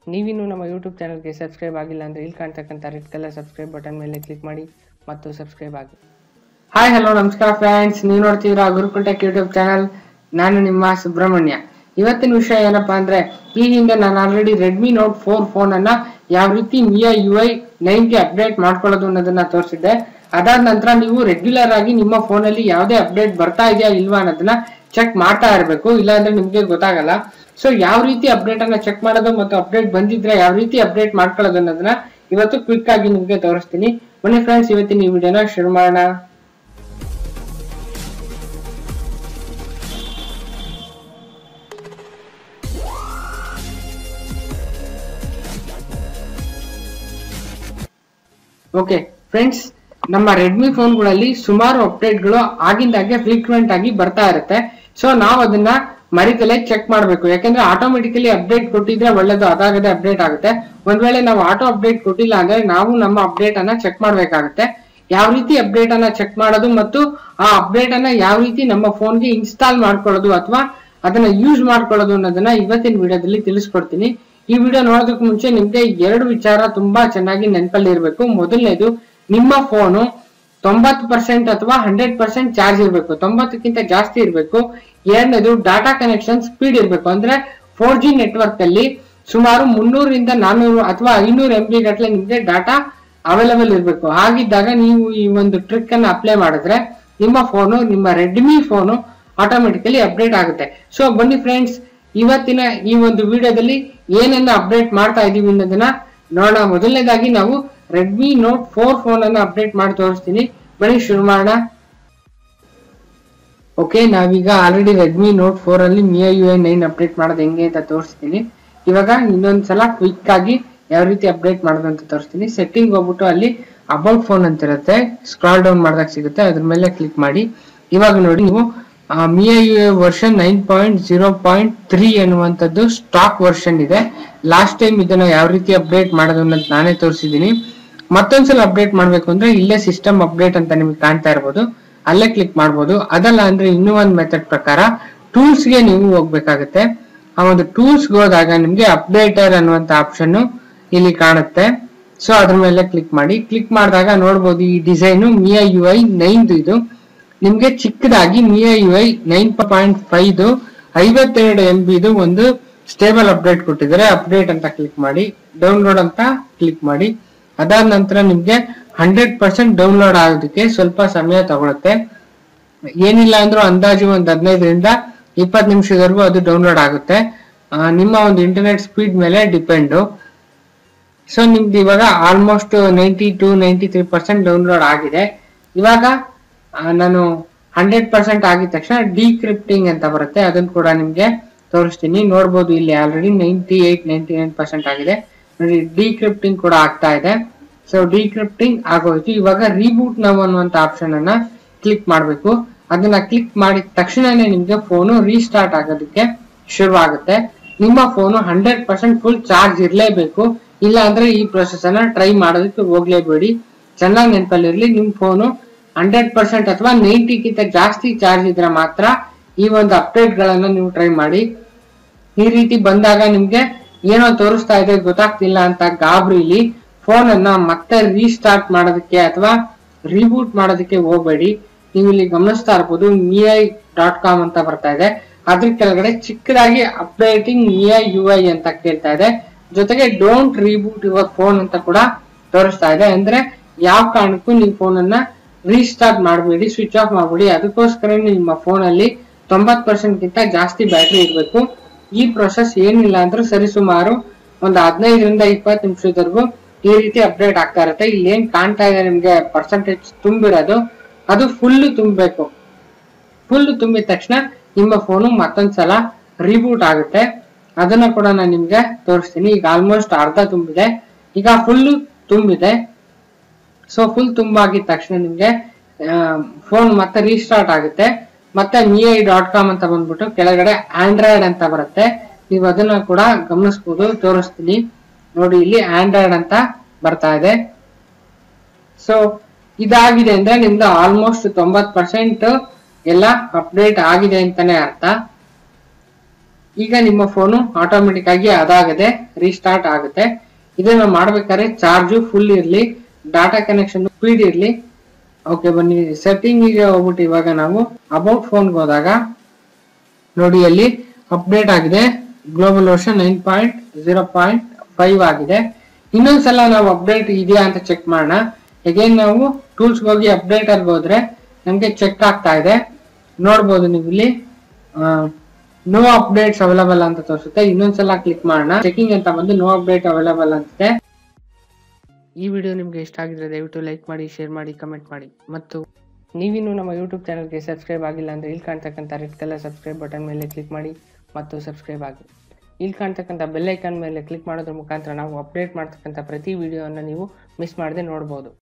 ನೀವಿನ್ನೂ ನಮ್ಮ ಯೂಟ್ಯೂಬ್ ಚಾನಲ್ಗೆ ಸಬ್ಸ್ಕ್ರೈಬ್ ಆಗಿಲ್ಲ ಅಂದರೆ ಇಲ್ಲಿ ಕಾಣ್ತಕ್ಕಂಥ ರೆಡ್ ಕಲರ್ ಸಬ್ಸ್ಕ್ರೈಬ್ ಬಟನ್ ಮೇಲೆ ಕ್ಲಿಕ್ ಮಾಡಿ ಮತ್ತು ಸಬ್ಸ್ಕ್ರೈಬ್ ಆಗಿ ಹಾಯ್ ಹಲೋ ನಮಸ್ಕಾರ ಫ್ರೆಂಡ್ಸ್ ನೀವು ನೋಡ್ತಿದ್ದೀರಾ ಗುರುಕುಲ್ ಟೆಕ್ ಯೂಟ್ಯೂಬ್ ಚಾನಲ್ ನಾನು ನಿಮ್ಮ ಸುಬ್ರಹ್ಮಣ್ಯ ಇವತ್ತಿನ ವಿಷಯ ಏನಪ್ಪಾ ಅಂದ್ರೆ ಈ ಹಿಂದೆ ನಾನು already Redmi note four phone ಅನ್ನ ಯಾವ ರೀತಿ ಮಿಯಾ ಯು ಐ ನೈನ್ಗೆ ಅಪ್ಡೇಟ್ ಮಾಡ್ಕೊಳ್ಳೋದು ಅನ್ನೋದನ್ನ ತೋರಿಸಿದ್ದೆ ಅದಾದ ನಂತರ ನೀವು ರೆಗ್ಯುಲರ್ ಆಗಿ ನಿಮ್ಮ ಫೋನ್ ಅಲ್ಲಿ ಯಾವುದೇ ಅಪ್ಡೇಟ್ ಬರ್ತಾ ಇದೆಯಾ ಇಲ್ವಾ ಅನ್ನೋದನ್ನ ಚೆಕ್ ಮಾಡ್ತಾ ಇರಬೇಕು ಇಲ್ಲಾಂದ್ರೆ ನಿಮ್ಗೆ ಗೊತ್ತಾಗಲ್ಲ ಸೊ ಯಾವ ರೀತಿ ಅಪ್ಡೇಟ್ ಅನ್ನ ಚೆಕ್ ಮಾಡೋದು ಮತ್ತು ಅಪ್ಡೇಟ್ ಬಂದಿದ್ರೆ ಯಾವ ರೀತಿ ಅಪ್ಡೇಟ್ ಮಾಡ್ಕೊಳ್ಳೋದು ಅನ್ನೋದನ್ನ ಇವತ್ತು ಕ್ವಿಕ್ ಆಗಿ ನಿಮ್ಗೆ ತೋರಿಸ್ತೀನಿ ಬನ್ನಿ ಫ್ರೆಂಡ್ಸ್ ಇವತ್ತಿನ ಈ ವಿಡಿಯೋನ ಶುರು ಮಾಡೋಣ ಓಕೆ ಫ್ರೆಂಡ್ಸ್ ನಮ್ಮ ರೆಡ್ಮಿ ಫೋನ್ಗಳಲ್ಲಿ ಸುಮಾರು ಅಪ್ಡೇಟ್ಗಳು ಆಗಿಂದಾಗೆ ಫ್ರೀಕ್ವೆಂಟ್ ಆಗಿ ಬರ್ತಾ ಇರುತ್ತೆ ಸೊ ನಾವು ಅದನ್ನ ಮರಿತಲೇ ಚೆಕ್ ಮಾಡಬೇಕು ಯಾಕಂದ್ರೆ ಆಟೋಮೆಟಿಕಲಿ ಅಪ್ಡೇಟ್ ಕೊಟ್ಟಿದ್ರೆ ಒಳ್ಳೇದು ಅದಾಗದೆ ಅಪ್ಡೇಟ್ ಆಗುತ್ತೆ ಒಂದ್ ವೇಳೆ ನಾವು ಆಟೋ ಅಪ್ಡೇಟ್ ಕೊಟ್ಟಿಲ್ಲ ಅಂದ್ರೆ ನಾವು ನಮ್ಮ ಅಪ್ಡೇಟ್ ಅನ್ನ ಚೆಕ್ ಮಾಡ್ಬೇಕಾಗುತ್ತೆ ಯಾವ ರೀತಿ ಅಪ್ಡೇಟ್ ಅನ್ನ ಚೆಕ್ ಮಾಡೋದು ಮತ್ತು ಆ ಅಪ್ಡೇಟ್ ಅನ್ನ ಯಾವ ರೀತಿ ನಮ್ಮ ಫೋನ್ಗೆ ಇನ್ಸ್ಟಾಲ್ ಮಾಡ್ಕೊಳ್ಳೋದು ಅಥವಾ ಅದನ್ನ ಯೂಸ್ ಮಾಡ್ಕೊಳ್ಳೋದು ಅನ್ನೋದನ್ನ ಇವತ್ತಿನ ವಿಡಿಯೋದಲ್ಲಿ ತಿಳಿಸ್ಕೊಡ್ತೀನಿ ಈ ವಿಡಿಯೋ ನೋಡೋದಕ್ಕೆ ಮುಂಚೆ ನಿಮ್ಗೆ ಎರಡು ವಿಚಾರ ತುಂಬಾ ಚೆನ್ನಾಗಿ ನೆನಪಲ್ಲಿ ಇರಬೇಕು ಮೊದಲನೇದು ನಿಮ್ಮ ಫೋನು ತೊಂಬತ್ತು ಪರ್ಸೆಂಟ್ ಅಥವಾ ಹಂಡ್ರೆಡ್ ಪರ್ಸೆಂಟ್ ಚಾರ್ಜ್ ಇರಬೇಕು ತೊಂಬತ್ತಕ್ಕಿಂತ ಜಾಸ್ತಿ ಇರಬೇಕು ಎರಡನೇದು ಡಾಟಾ ಕನೆಕ್ಷನ್ ಸ್ಪೀಡ್ ಇರಬೇಕು ಅಂದ್ರೆ ಫೋರ್ ಜಿ ನೆಟ್ವರ್ಕ್ ಅಲ್ಲಿ ಸುಮಾರು ಮುನ್ನೂರಿಂದ ನಾನ್ನೂರು ಅಥವಾ ಐನೂರು ಎಂ ಬಿ ಗಟ್ಟಲೆ ನಿಮ್ಗೆ ಡಾಟಾ ಅವೈಲೇಬಲ್ ಇರಬೇಕು ಹಾಗಿದ್ದಾಗ ನೀವು ಈ ಒಂದು ಟ್ರಿಕ್ ಅನ್ನ ಅಪ್ಲೈ ಮಾಡಿದ್ರೆ ನಿಮ್ಮ ಫೋನು ನಿಮ್ಮ ರೆಡ್ಮಿ ಫೋನು ಆಟೋಮೆಟಿಕಲಿ ಅಪ್ಡೇಟ್ ಆಗುತ್ತೆ ಸೊ ಬನ್ನಿ ಫ್ರೆಂಡ್ಸ್ ಇವತ್ತಿನ ಈ ಒಂದು ವಿಡಿಯೋದಲ್ಲಿ ಏನನ್ನ ಅಪ್ಡೇಟ್ ಮಾಡ್ತಾ ಇದೀವಿ ಅನ್ನೋದನ್ನ ನೋಡೋಣ ಮೊದಲನೇದಾಗಿ ನಾವು ರೆಡ್ಮಿ ನೋಟ್ ಫೋರ್ ಫೋನ್ ಅನ್ನ ಅಪ್ಡೇಟ್ ಮಾಡಿ ತೋರಿಸ್ತೀನಿ ಬನ್ನಿ ಶುರು ಮಾಡೋಣ ಓಕೆ ನಾವೀಗ ಆಲ್ರೆಡಿ ರೆಡ್ಮಿ ನೋಟ್ ಫೋರ್ ಅಲ್ಲಿ MIUI nine update ಮಾಡೋದು ಹೆಂಗೆ ಅಂತ ತೋರಿಸ್ತೀನಿ ಇವಾಗ ಇನ್ನೊಂದ್ಸಲ ಕ್ವಿಕ್ ಆಗಿ ಯಾವ ರೀತಿ ಅಪ್ಡೇಟ್ ಮಾಡೋದು ಅಂತ ತೋರಿಸ್ತೀನಿ ಸೆಟ್ಟಿಂಗ್ ಹೋಗ್ಬಿಟ್ಟು ಅಲ್ಲಿ ಅಬೌಟ್ ಫೋನ್ ಅಂತ ಇರುತ್ತೆ ಸ್ಕ್ರಾಲ್ ಡೌನ್ ಮಾಡಿದಾಗ ಸಿಗುತ್ತೆ ಅದ್ರ ಮೇಲೆ ಕ್ಲಿಕ್ ಮಾಡಿ ಇವಾಗ ನೋಡಿ ನೀವು MIUI version nine point zero point three ಅನ್ನುವಂಥದ್ದು ಸ್ಟಾಕ್ ವರ್ಷನ್ ಇದೆ ಲಾಸ್ಟ್ ಟೈಮ್ ಇದನ್ನ ಯಾವ ರೀತಿ ಅಪ್ಡೇಟ್ ಮಾಡೋದು ಅನ್ನೋದು ನಾನೇ ತೋರಿಸಿದ್ದೀನಿ ಮತ್ತೊಂದ್ಸಲ ಅಪ್ಡೇಟ್ ಮಾಡ್ಬೇಕು ಅಂದ್ರೆ ಇಲ್ಲೇ ಸಿಸ್ಟಮ್ ಅಪ್ಡೇಟ್ ಅಂತ ನಿಮ್ಗೆ ಕಾಣ್ತಾ ಇರ್ಬೋದು ಅಲ್ಲೇ ಕ್ಲಿಕ್ ಮಾಡ್ಬೋದು ಅದಲ್ಲ ಅಂದ್ರೆ ಇನ್ನೂ ಒಂದು ಮೆಥಡ್ ಪ್ರಕಾರ ಟೂಲ್ಸ್ ಗೆ ನೀವು ಹೋಗ್ಬೇಕಾಗುತ್ತೆ ಆ ಒಂದು ಟೂಲ್ಸ್ ಹೋದಾಗ ನಿಮ್ಗೆ ಅಪ್ಡೇಟರ್ ಅನ್ನುವಂತ ಆಪ್ಷನ್ ಇಲ್ಲಿ ಕಾಣುತ್ತೆ ಸೊ ಅದ್ರ ಮೇಲೆ ಕ್ಲಿಕ್ ಮಾಡಿ ಕ್ಲಿಕ್ ಮಾಡಿದಾಗ ನೋಡ್ಬೋದು ಈ design MIUI nine ಇದು ನಿಮ್ಗೆ ಚಿಕ್ಕದಾಗಿ MIUI nine point five ಐವತ್ತೆರಡು ಎಂ ಬಿದು ಒಂದು ಸ್ಟೇಬಲ್ ಅಪ್ಡೇಟ್ ಕೊಟ್ಟಿದ್ದಾರೆ ಅಪ್ಡೇಟ್ ಅಂತ ಕ್ಲಿಕ್ ಮಾಡಿ ಡೌನ್ಲೋಡ್ ಅಂತ ಕ್ಲಿಕ್ ಮಾಡಿ ಅದಾದ ನಂತರ ನಿಮ್ಗೆ ಹಂಡ್ರೆಡ್ ಪರ್ಸೆಂಟ್ ಡೌನ್ಲೋಡ್ ಆಗೋದಕ್ಕೆ ಸ್ವಲ್ಪ ಸಮಯ ತಗೊಳುತ್ತೆ ಏನಿಲ್ಲ ಅಂದ್ರೂ ಅಂದಾಜು ಒಂದು ಹದಿನೈದರಿಂದ ಇಪ್ಪತ್ತು ನಿಮಿಷದವರೆಗೂ ಅದು ಡೌನ್ಲೋಡ್ ಆಗುತ್ತೆ ಆ, ನಿಮ್ಮ ಒಂದು ಇಂಟರ್ನೆಟ್ ಸ್ಪೀಡ್ ಮೇಲೆ ಡಿಪೆಂಡು ಸೊ ನಿಮ್ದು ಇವಾಗ almost ninety two ninety three percent download ಆಗಿದೆ ಇವಾಗ ಆ, ನಾನು ಹಂಡ್ರೆಡ್ ಪರ್ಸೆಂಟ್ ಆಗಿದ ತಕ್ಷಣ ಡಿಕ್ರಿಪ್ಟಿಂಗ್ ಅಂತ ಬರುತ್ತೆ ಅದನ್ನು ಕೂಡ ನಿಮ್ಗೆ ತೋರಿಸ್ತೀನಿ ನೋಡ್ಬೋದು ಇಲ್ಲಿ already ninety eight ninety nine percent ಆಗಿದೆ ನೋಡಿ ಡಿಕ್ರಿಪ್ಟಿಂಗ್ ಕೂಡ ಆಗ್ತಾ ಇದೆ ಸೊ ಡಿಕ್ರಿಪ್ಟಿಂಗ್ ಆಗೋಯ್ತು ಇವಾಗ ರೀಬೂಟ್ ನವ್ ಅನ್ನುವಂತ ಆಪ್ಷನ್ ಅನ್ನ ಕ್ಲಿಕ್ ಮಾಡಬೇಕು ಅದನ್ನ ಕ್ಲಿಕ್ ಮಾಡಿದ ತಕ್ಷಣನೇ ನಿಮ್ಗೆ ಫೋನು ರೀಸ್ಟಾರ್ಟ್ ಆಗೋದಕ್ಕೆ ಶುರು ಆಗುತ್ತೆ ನಿಮ್ಮ ಫೋನು ಹಂಡ್ರೆಡ್ ಪರ್ಸೆಂಟ್ ಫುಲ್ ಚಾರ್ಜ್ ಇರಲೇಬೇಕು ಇಲ್ಲ ಅಂದ್ರೆ ಈ ಪ್ರೊಸೆಸ್ ಅನ್ನ ಟ್ರೈ ಮಾಡೋದಕ್ಕೆ ಹೋಗ್ಲೇಬೇಡಿ ಚೆನ್ನಾಗಿ ನೆನಪಲ್ಲಿರ್ಲಿ ನಿಮ್ ಫೋನು ಹಂಡ್ರೆಡ್ ಪರ್ಸೆಂಟ್ ಅಥವಾ ನೈಂಟಿಗಿಂತ ಜಾಸ್ತಿ ಚಾರ್ಜ್ ಇದ್ರೆ ಮಾತ್ರ ಈ ಒಂದು ಅಪ್ಡೇಟ್ ಗಳನ್ನ ನೀವು ಟ್ರೈ ಮಾಡಿ ಈ ರೀತಿ ಬಂದಾಗ ನಿಮ್ಗೆ ಏನೋ ತೋರಿಸ್ತಾ ಇದೆ ಗೊತ್ತಾಗ್ತಿಲ್ಲ ಅಂತ ಗಾಬರಿಲಿ ಫೋನ್ ಅನ್ನ ಮತ್ತೆ ರೀಸ್ಟಾರ್ಟ್ ಮಾಡೋದಕ್ಕೆ ಅಥವಾ ರೀಬೂಟ್ ಮಾಡೋದಕ್ಕೆ ಹೋಗ್ಬೇಡಿ ನೀವು ಇಲ್ಲಿ ಗಮನಿಸ್ತಾ ಇರ್ಬೋದು ಮಿಐ ಡಾಟ್ ಕಾಮ್ ಅಂತ ಬರ್ತಾ ಇದೆ ಅದ್ರ ಕೆಳಗಡೆ ಚಿಕ್ಕದಾಗಿ ಅಪ್ಡೇಟಿಂಗ್ ಮಿಐ ಯು ಐ ಅಂತ ಕೇಳ್ತಾ ಇದೆ ಜೊತೆಗೆ ಡೋಂಟ್ ರೀಬೂಟ್ ಯುವರ್ ಫೋನ್ ಅಂತ ಕೂಡ ತೋರಿಸ್ತಾ ಇದೆ ಅಂದ್ರೆ ಯಾವ ಕಾರಣಕ್ಕೂ ನೀವು ಫೋನ್ ಅನ್ನ ರೀಸ್ಟಾರ್ಟ್ ಮಾಡಬೇಡಿ ಸ್ವಿಚ್ ಆಫ್ ಮಾಡಬೇಡಿ ಅದಕ್ಕೋಸ್ಕರ ನಿಮ್ಮ ಫೋನ್ ಅಲ್ಲಿ ತೊಂಬತ್ ಪರ್ಸೆಂಟ್ ಗಿಂತ ಜಾಸ್ತಿ ಬ್ಯಾಟ್ರಿ ಇರಬೇಕು ಈ ಪ್ರೊಸೆಸ್ ಏನಿಲ್ಲ ಅಂದ್ರೆ ಸರಿಸುಮಾರು ಒಂದು ಹದಿನೈದರಿಂದ ಇಪ್ಪತ್ತು ನಿಮಿಷದವರೆಗೂ ಈ ರೀತಿ ಅಪ್ಡೇಟ್ ಆಗ್ತಾ ಇರುತ್ತೆ ಇಲ್ಲಿ ಏನ್ ಕಾಣ್ತಾ ಇದೆ ನಿಮ್ಗೆ ಪರ್ಸೆಂಟೇಜ್ ತುಂಬಿರೋದು ಅದು ಫುಲ್ ತುಂಬಬೇಕು ಫುಲ್ ತುಂಬಿದ ತಕ್ಷಣ ನಿಮ್ಮ ಫೋನು ಮತ್ತೊಂದ್ಸಲ ರೀಬೂಟ್ ಆಗುತ್ತೆ ಅದನ್ನ ಕೂಡ ನಾನು ನಿಮ್ಗೆ ತೋರಿಸ್ತೀನಿ ಈಗ ಆಲ್ಮೋಸ್ಟ್ ಅರ್ಧ ತುಂಬಿದೆ ಈಗ ಫುಲ್ ತುಂಬಿದೆ ಸೊ ಫುಲ್ ತುಂಬಿದ ತಕ್ಷಣ ನಿಮ್ಗೆ ಫೋನ್ ಮತ್ತೆ ರೀಸ್ಟಾರ್ಟ್ ಆಗುತ್ತೆ ಮತ್ತೆ ಮಿಐ ಡಾಟ್ ಕಾಮ್ ಅಂತ ಬಂದ್ಬಿಟ್ಟು ಕೆಳಗಡೆ ಆಂಡ್ರಾಯ್ಡ್ ಅಂತ ಬರುತ್ತೆ ನೀವು ಅದನ್ನ ಕೂಡ ಗಮನಿಸಬಹುದು ತೋರಿಸ್ತೀನಿ ನೋಡಿ ಇಲ್ಲಿ ಆಂಡ್ರಾಯ್ಡ್ ಅಂತ ಬರ್ತಾ ಇದೆ ಸೊ ಇದಾಗಿದೆ ಅಂದ್ರೆ ನಿಮ್ದು ಆಲ್ಮೋಸ್ಟ್ ತೊಂಬತ್ ಪರ್ಸೆಂಟ್ ಎಲ್ಲ ಅಪ್ಡೇಟ್ ಆಗಿದೆ ಅಂತಾನೆ ಅರ್ಥ ಈಗ ನಿಮ್ಮ ಫೋನು ಆಟೋಮೆಟಿಕ್ ಆಗಿ ಅದಾಗದೆ ರೀಸ್ಟಾರ್ಟ್ ಆಗುತ್ತೆ ಇದನ್ನ ಮಾಡ್ಬೇಕಾದ್ರೆ ಚಾರ್ಜು ಫುಲ್ ಇರ್ಲಿ ಡಾಟಾ ಕನೆಕ್ಷನ್ ಸ್ಪೀಡ್ ಇರ್ಲಿ ಓಕೆ ಬನ್ನಿ ಸೆಟ್ಟಿಂಗ್ ಗೆ ಹೋಗ್ಬಿಟ್ಟು ಇವಾಗ ನಾವು ಅಬೌಟ್ ಫೋನ್ಗೆ ಹೋದಾಗ ನೋಡಿ ಅಲ್ಲಿ ಅಪ್ಡೇಟ್ ಆಗಿದೆ global version nine point zero point five ಆಗಿದೆ ಇನ್ನೊಂದ್ಸಲ ನಾವು ಅಪ್ಡೇಟ್ ಇದೆಯಾ ಅಂತ ಚೆಕ್ ಮಾಡೋಣ ಅಗೇನ್ ನಾವು ಟೂಲ್ಸ್ ಹೋಗಿ ಅಪ್ಡೇಟ್ ಅಲ್ಲಿ ಹೋದ್ರೆ ನಮ್ಗೆ ಚೆಕ್ ಆಗ್ತಾ ಇದೆ ನೋಡ್ಬೋದು ನೀವು ಇಲ್ಲಿ ನೋ ಅಪ್ಡೇಟ್ಸ್ ಅವೈಲಬಲ್ ಅಂತ ತೋರಿಸುತ್ತೆ ಇನ್ನೊಂದ್ಸಲ ಕ್ಲಿಕ್ ಮಾಡೋಣ ಚೆಕಿಂಗ್ ಅಂತ ಬಂದು ನೋ ಅಪ್ಡೇಟ್ ಅವೈಲಬಲ್ ಅಂತಿದೆ ಈ ವಿಡಿಯೋ ನಿಮ್ಗೆ ಇಷ್ಟ ಆಗಿದ್ರೆ ದಯವಿಟ್ಟು ಲೈಕ್ ಮಾಡಿ ಶೇರ್ ಮಾಡಿ ಕಮೆಂಟ್ ಮಾಡಿ ಮತ್ತು ನೀವಿನ್ನು ನಮ್ಮ ಯೂಟ್ಯೂಬ್ ಚಾನಲ್ಗೆ ಸಬ್ಸ್ಕ್ರೈಬ್ ಆಗಿಲ್ಲ ಅಂದ್ರೆ ಇಲ್ಲಿ ಕಾಣ್ತಕ್ಕಂಥ ರೆಡ್ ಕಲರ್ ಸಬ್ಸ್ಕ್ರೈಬ್ ಬಟನ್ ಮೇಲೆ ಕ್ಲಿಕ್ ಮಾಡಿ ಮತ್ತು ಸಬ್ಸ್ಕ್ರೈಬ್ ಆಗಿ ಇಲ್ಲಿ ಕಾಣ್ತಕ್ಕಂಥ ಬೆಲ್ ಐಕಾನ್ ಮೇಲೆ ಕ್ಲಿಕ್ ಮಾಡೋದ್ರ ಮುಖಾಂತರ ನಾವು ಅಪ್ಡೇಟ್ ಮಾಡ್ತಕ್ಕಂಥ ಪ್ರತಿ ವಿಡಿಯೋವನ್ನು ನೀವು ಮಿಸ್ ಮಾಡದೆ ನೋಡ್ಬೋದು